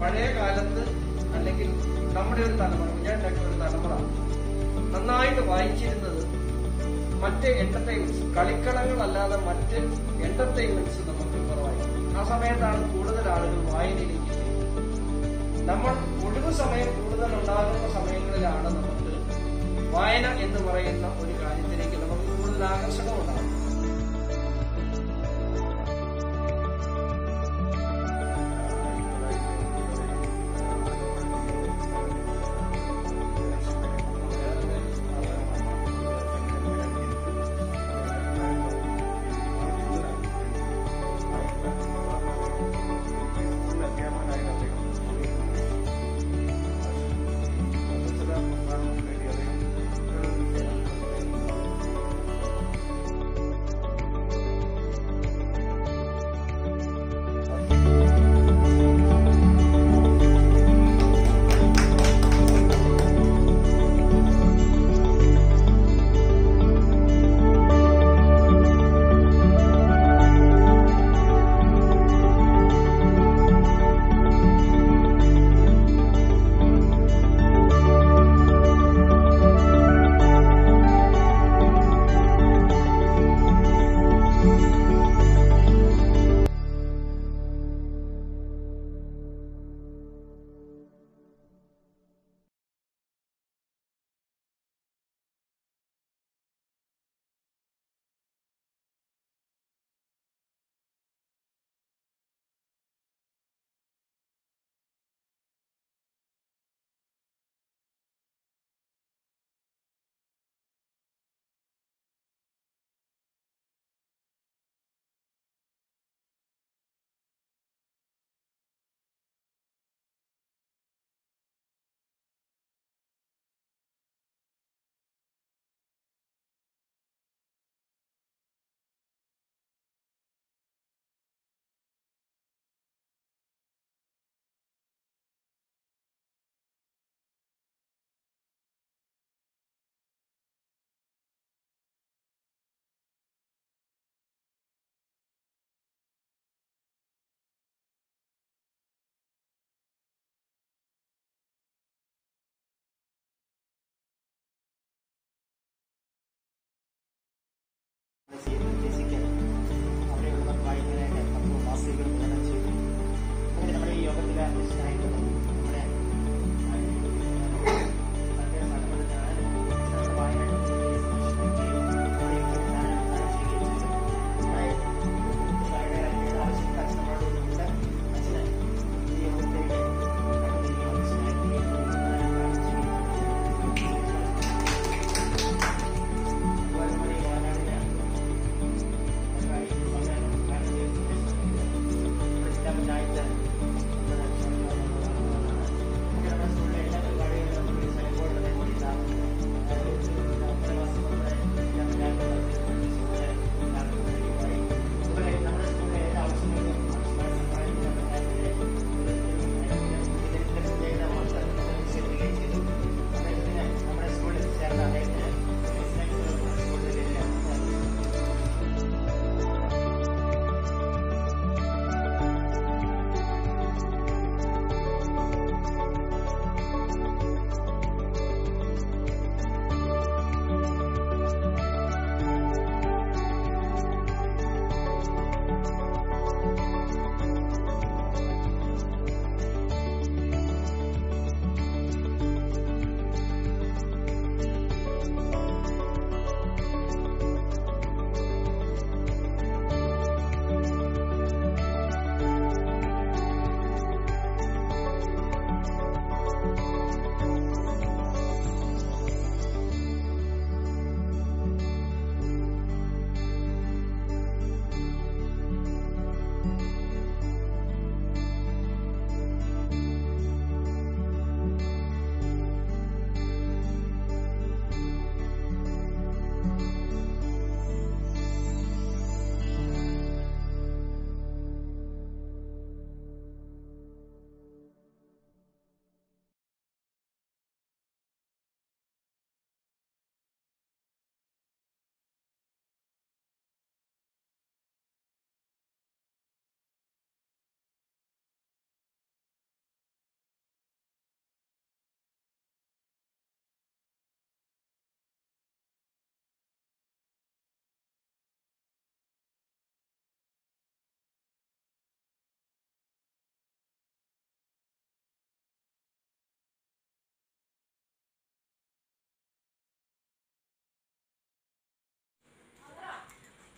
പഴയ കാലത്ത് അല്ലെങ്കിൽ നമ്മുടെ ഒരു തലമുറ ഞാൻ ഒരു തലമുറ നന്നായിട്ട് വായിച്ചിരുന്നത് മറ്റ് എന്റർടൈൻമെന്റ്സ് കളിക്കളങ്ങളല്ലാതെ മറ്റ് എന്റർടൈൻമെന്റ്സ് നമുക്ക് കുറവായിരുന്നു ആ സമയത്താണ് കൂടുതൽ ആളുകൾ വായനയിലേക്ക് ചെയ്യുന്നത്. നമ്മൾ ഒഴിവ് സമയം കൂടുതൽ ഉണ്ടാകുന്ന സമയങ്ങളിലാണ് നമുക്ക് വായന എന്ന് പറയുന്ന ഒരു കാര്യത്തിലേക്ക് നമുക്ക് കൂടുതൽ ആകർഷണം ഉണ്ടാകും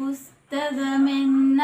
പുസ്തകമെന്ന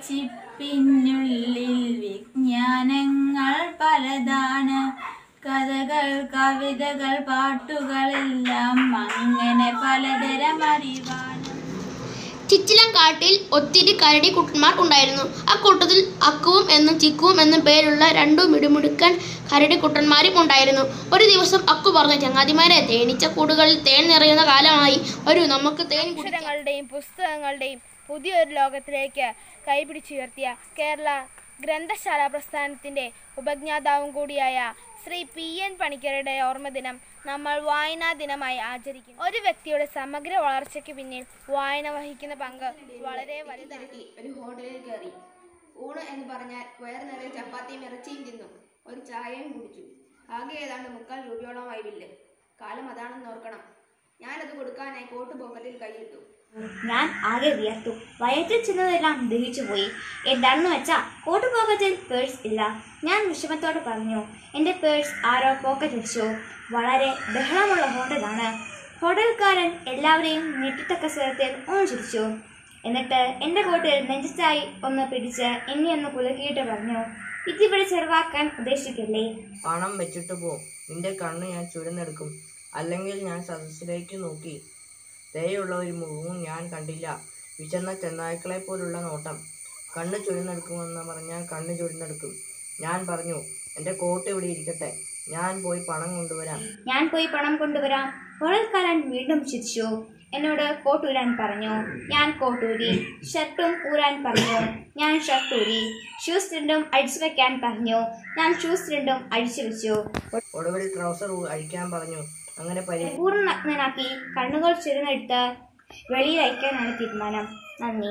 ചിപ്പിനുള്ളിൽ വിജ്ഞാനങ്ങൾ പലതാണ് കഥകൾ കവിതകൾ പാട്ടുകളെല്ലാം അങ്ങനെ പലതരം അറിവാണ് ചിച്ചിലം കാട്ടിൽ ഒത്തിരി കരടി കുട്ടന്മാർ ഉണ്ടായിരുന്നു ആ കൂട്ടത്തിൽ അക്കുവും എന്നും ചിക്കുവും എന്നും പേരുള്ള രണ്ടു മിടുമിടുക്കൻ കരടി കുട്ടന്മാരും ഉണ്ടായിരുന്നു ഒരു ദിവസം അക്കു പറഞ്ഞു ചങ്ങാതിമാരെ തേനീച്ച കൂടുകളിൽ തേൻ നിറയുന്ന കാലമായി വരൂ നമുക്ക് തേൻ കുടിക്കാം." അക്ഷരങ്ങളുടെയും പുസ്തകങ്ങളുടെയും പുതിയൊരു ലോകത്തിലേക്ക് കൈപിടിച്ചുയർത്തിയ കേരള ഗ്രന്ഥശാല പ്രസ്ഥാനത്തിന്റെ ഉപജ്ഞാതാവും കൂടിയായ ശ്രീ പി എൻ പണിക്കരുടെ ഓർമ്മദിനം നമ്മൾ വായനാ ദിനമായി ആചരിക്കുന്നു ഒരു വ്യക്തിയുടെ സമഗ്ര വളർച്ചയ്ക്ക് പിന്നിൽ വായന വഹിക്കുന്ന പങ്ക് വളരെ വലുതാണ് തിരക്കി ഒരു ഹോട്ടലിൽ കയറി ഊണ് എന്ന് പറഞ്ഞാൽ വയറ് നിറയെ ചപ്പാത്തിയും ഇറച്ചിയും തിന്നു ഒരു ചായയും കുടിച്ചു ആകെ ഏതാണ്ട് മുക്കാൽ രൂപയോളമായി ബില്ല് കാലം അതാണെന്ന് ഓർക്കണം ഞാനത് കൊടുക്കാനായി കോട്ട് പോക്കറ്റിൽ കൈയിട്ടു ഞാൻ ആകെ വിയർത്തു വയറ്റിൽ ചെന്നതെല്ലാം ദഹിച്ചു പോയി എന്താണെന്ന് വെച്ചാ കോട്ട് പോക്കറ്റിൽ പേഴ്സ് ഇല്ല ഞാൻ വിഷമത്തോടെ പറഞ്ഞു എൻ്റെ പേഴ്സ് ആരോ പോക്കറ്റ് വെച്ചു വളരെ ബഹളമുള്ള ഹോട്ടലാണ് ഹോട്ടൽക്കാരൻ എല്ലാവരെയും ഞെട്ടിത്തക്ക സ്വരത്തിൽ ഒന്ന് ചിരിച്ചു എന്നിട്ട് എൻ്റെ കോട്ടിൽ നെഞ്ചത്തായി ഒന്ന് പിടിച്ച് എന്നെ ഒന്ന് കുലുക്കിയിട്ട് പറഞ്ഞു ഇതിവിടെ ചെറുവാക്കാൻ ഉദ്ദേശിക്കില്ലേ പണം വെച്ചിട്ട് പോ നിന്റെ കണ്ണ് ഞാൻ ചുരന്നെടുക്കും അല്ലെങ്കിൽ ഞാൻ സദസ്സിലേക്ക് നോക്കി ദയുള്ള ഒരു മുഖവും ഞാൻ കണ്ടില്ല വിശന്ന ചെന്നായ്ക്കളെ പോലുള്ള നോട്ടം കണ്ണ് ചുരന്നെടുക്കുമെന്ന് പറഞ്ഞാൽ കണ്ണ് ചുരന്നെടുക്കും ഞാൻ പറഞ്ഞു എൻ്റെ കോട്ട് ഇവിടെ ഇരിക്കട്ടെ ഞാൻ പോയി പണം കൊണ്ടുവരാം ഞാൻ പോയി പണം കൊണ്ടുവരാം ഹോട്ടൽക്കാരൻ വീണ്ടും ചിരിച്ചു എന്നോട് കോട്ടൂരാൻ പറഞ്ഞു ഞാൻ കോട്ടൂരി ഷർട്ടും ഊരാൻ പറഞ്ഞു ഞാൻ ഷർട്ട് ഊരി ഷൂസ് രണ്ടും അടിച്ചു വെക്കാൻ പറഞ്ഞു ഞാൻ ഷൂസ് രണ്ടും അടിച്ചു വെച്ചു ഒടുവിൽ ട്രൗസർ അഴിക്കാൻ പറഞ്ഞു അങ്ങനെ പരി പൂർണ്ണ നഗ്നനാക്കി കണ്ണുകൾ ചുരുന്നെടുത്ത് വെളിയിൽ അയക്കാനാണ് തീരുമാനം നന്ദി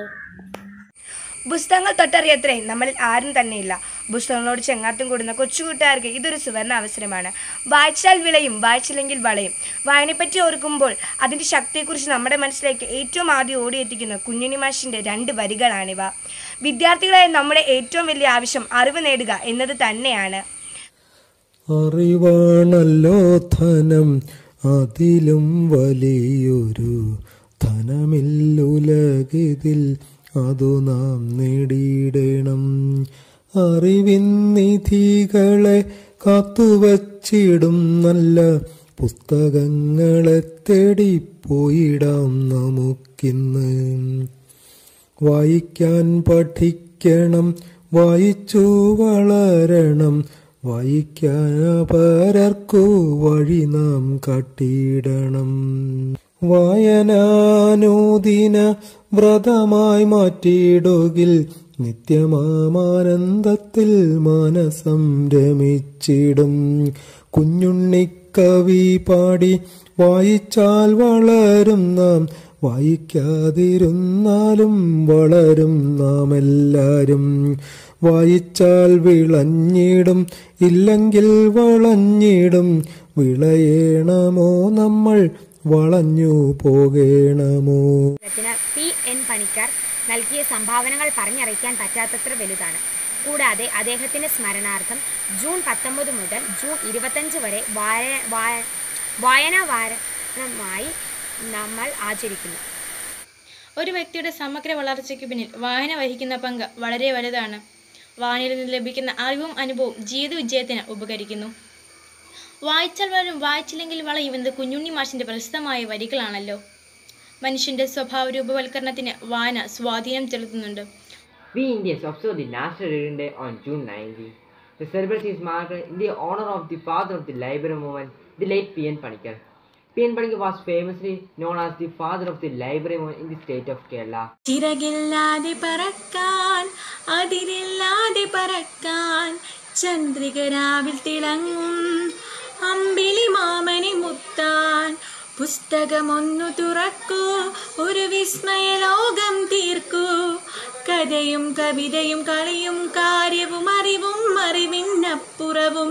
പുസ്തകങ്ങൾ തൊട്ടറിയത്രേ നമ്മളിൽ ആരും തന്നെയില്ല പുസ്തകങ്ങളോട് ചെങ്ങാത്തും കൂടുന്ന കൊച്ചുകൂട്ടുകാർക്ക് ഇതൊരു സുവർണ അവസരമാണ് വായിച്ചാൽ വിളയും വായിച്ചില്ലെങ്കിൽ വളയും വായനയെപ്പറ്റി ഓർക്കുമ്പോൾ അതിൻ്റെ ശക്തിയെക്കുറിച്ച് നമ്മുടെ മനസ്സിലേക്ക് ഏറ്റവും ആദ്യം ഓടിയെത്തിക്കുന്ന കുഞ്ഞുണ്ണി മാഷിൻ്റെ രണ്ട് വരികളാണിവ വിദ്യാർത്ഥികളായ നമ്മുടെ ഏറ്റവും വലിയ ആവശ്യം അറിവ് നേടുക എന്നത് തന്നെയാണ് അറിവാണല്ലോ ധനം അതിലും വലിയൊരു ധനമില്ലുലകിതിൽ അതു നാം നേടിയിടണം അറിവിൻ നിധികളെ കാത്തുവച്ചിടും നല്ല പുസ്തകങ്ങളെ തേടിപ്പോയിടാം നമുക്കിന്ന് വായിക്കാൻ പഠിക്കണം വായിച്ചു വളരണം വായിക്കാൻ പരർക്കു വഴി നാം കാട്ടിയിടണം വായനാനൂദിന വ്രതമായി മാറ്റിയിടുകിൽ നിത്യമാമാനന്ദത്തിൽ മനസം രമിച്ചിടും കുഞ്ഞുണ്ണിക്കവി പാടി വായിച്ചാൽ വളരും നാം വായിക്കാതിരുന്നാലും വളരും നാം എല്ലാരും വായിച്ചാൽ വിളഞ്ഞിടും ഇല്ലെങ്കിൽ വളഞ്ഞിടും വിളയേണമോ നമ്മൾ വളഞ്ഞു പോകേണമോ ത്തിന് പി എൻ പണിക്കർ നൽകിയ സംഭാവനകൾ പറഞ്ഞറിയിക്കാൻ പറ്റാത്തത്ര വലുതാണ് കൂടാതെ അദ്ദേഹത്തിന്റെ സ്മരണാർത്ഥം ജൂൺ പത്തൊമ്പത് മുതൽ ജൂൺ ഇരുപത്തഞ്ച് വരെ വായ വായ- വായനാ വാരമായി നമ്മൾ ആചരിക്കുന്നു ഒരു വ്യക്തിയുടെ സമഗ്ര വളർച്ചയ്ക്ക് പിന്നിൽ വായന വഹിക്കുന്ന പങ്ക് വളരെ വലുതാണ് വായനയിൽ നിന്ന് ലഭിക്കുന്ന അറിവും അനുഭവവും ജീവിത വിജയത്തിന് ഉപകരിക്കുന്നു വായിച്ചാൽ വളരും വായിച്ചില്ലെങ്കിൽ വളയും എന്നത് കുഞ്ഞുണ്ണി മാഷിന്റെ പ്രസിദ്ധമായ വരികളാണല്ലോ മനുഷ്യന്റെ സ്വഭാവ രൂപവൽക്കരണത്തിന് വായന സ്വാധീനം ചെലുത്തുന്നുണ്ട് We Indians observe the National Reading Day on June 19. The celebration is marked in the honor of the father of the library movement, the late P.N. Panikkar. P.N. Panikkar was famously known as the father of the library movement in the state of Kerala. ചിറകില്ലാതെ പറക്കാൻ അതിരില്ലാതെ പറക്കാൻ ചന്ദ്രികരാവിൽ തിളങ്ങും അമ്പിളി മാമനെ മുത്താൻ പുസ്തകമൊന്നു തുറക്കൂ ഒരു വിസ്മയ ലോകം തീർക്കൂ കഥയും കവിതയും കളിയും കാര്യവും അറിവും അറിവിനപ്പുറവും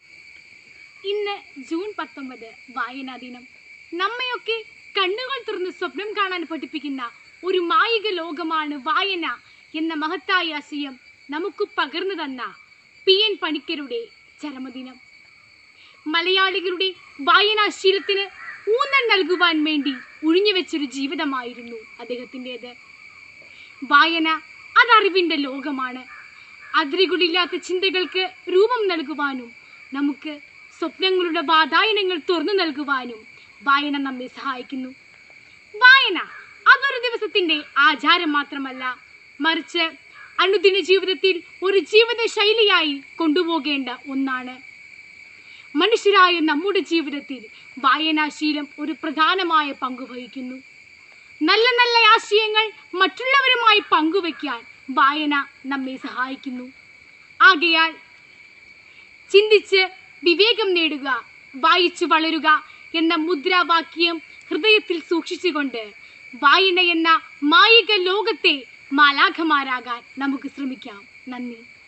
ഇന്ന് ജൂൺ പത്തൊമ്പത് വായനാ ദിനം നമ്മയൊക്കെ കണ്ണുകൾ തുറന്ന് സ്വപ്നം കാണാൻ പഠിപ്പിക്കുന്ന ഒരു മായിക ലോകമാണ് വായന എന്ന മഹത്തായ ആശയം നമുക്ക് പകർന്നു തന്ന പി എൻ പണിക്കരുടെ ചരമദിനം മലയാളികളുടെ വായനാശീലത്തിന് ഊന്നൽ നൽകുവാൻ വേണ്ടി ഒഴിഞ്ഞുവെച്ചൊരു ജീവിതമായിരുന്നു അദ്ദേഹത്തിൻ്റെത് വായന അതറിവിൻ്റെ ലോകമാണ് അതിരുകളില്ലാത്ത ചിന്തകൾക്ക് രൂപം നൽകുവാനും നമുക്ക് സ്വപ്നങ്ങളുടെ വാതായനങ്ങൾ തുറന്നു നൽകുവാനും വായന നമ്മെ സഹായിക്കുന്നു വായന അതൊരു ദിവസത്തിന്റെ ആചാരം മാത്രമല്ല മറിച്ച് അനുദിന ജീവിതത്തിൽ ഒരു ജീവിത ശൈലിയായി കൊണ്ടുപോകേണ്ട ഒന്നാണ് മനുഷ്യരായ നമ്മുടെ ജീവിതത്തിൽ വായനാശീലം ഒരു പ്രധാനമായ പങ്ക് വഹിക്കുന്നു നല്ല നല്ല ആശയങ്ങൾ മറ്റുള്ളവരുമായി പങ്കുവയ്ക്കാൻ വായന നമ്മെ സഹായിക്കുന്നു ആകയാൽ ചിന്തിച്ച് വിവേകം നേടുക വായിച്ചു വളരുക എന്ന മുദ്രാവാക്യം ഹൃദയത്തിൽ സൂക്ഷിച്ചുകൊണ്ട് വായന എന്ന മായിക ലോകത്തെ മാലാഖമാരാകാൻ നമുക്ക് ശ്രമിക്കാം നന്ദി